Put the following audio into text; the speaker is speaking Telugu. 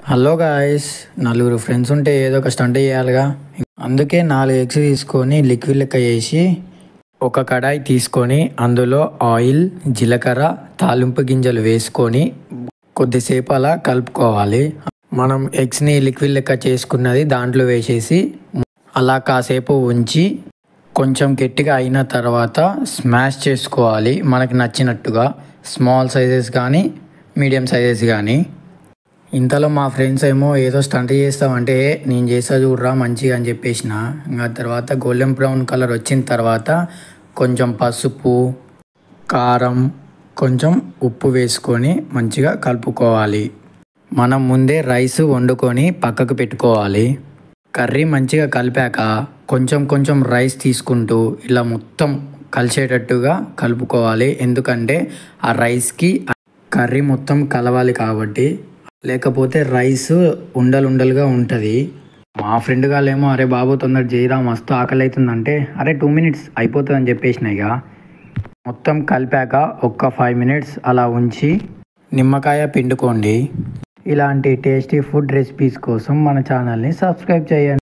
హలో గాయస్ నలుగురు ఫ్రెండ్స్ ఉంటే ఏదో ఒక స్టంట్ చేయాలిగా అందుకే నాలుగు ఎగ్స్ తీసుకొని లిక్విడ్ లెక్క చేసి ఒక కడాయి తీసుకొని అందులో ఆయిల్ జీలకర్ర తాలింపు గింజలు వేసుకొని కొద్దిసేపు అలా కలుపుకోవాలి మనం ఎగ్స్ని లిక్విడ్ లెక్క చేసుకున్నది దాంట్లో వేసేసి అలా కాసేపు ఉంచి కొంచెం గట్టిగా అయిన తర్వాత స్మాష్ చేసుకోవాలి మనకి నచ్చినట్టుగా స్మాల్ సైజెస్ కానీ మీడియం సైజెస్ కానీ ఇంతలో మా ఫ్రెండ్స్ ఏమో ఏదో స్టంట్ చేస్తామంటే నేను చేస్తా చూడరా మంచిగా అని చెప్పేసిన ఇంకా తర్వాత గోల్డెన్ బ్రౌన్ కలర్ వచ్చిన తర్వాత కొంచెం పసుపు కారం కొంచెం ఉప్పు వేసుకొని మంచిగా కలుపుకోవాలి మనం ముందే రైస్ వండుకొని పక్కకు పెట్టుకోవాలి కర్రీ మంచిగా కలిపాక కొంచెం కొంచెం రైస్ తీసుకుంటూ ఇలా మొత్తం కలిసేటట్టుగా కలుపుకోవాలి ఎందుకంటే ఆ రైస్కి కర్రీ మొత్తం కలవాలి కాబట్టి లేకపోతే రైస్ ఉండలు ఉండలుగా ఉంటుంది మా ఫ్రెండ్ గాళ్ళేమో అరే బాబు తొందర చేయరా మస్తు ఆకలి అవుతుందంటే అరే టూ మినిట్స్ అయిపోతుంది అని చెప్పేసిన ఇక మొత్తం కలిపాక ఒక్క ఫైవ్ మినిట్స్ అలా ఉంచి నిమ్మకాయ పిండుకోండి ఇలాంటి టేస్టీ ఫుడ్ రెసిపీస్ కోసం మన ఛానల్ని సబ్స్క్రైబ్ చేయండి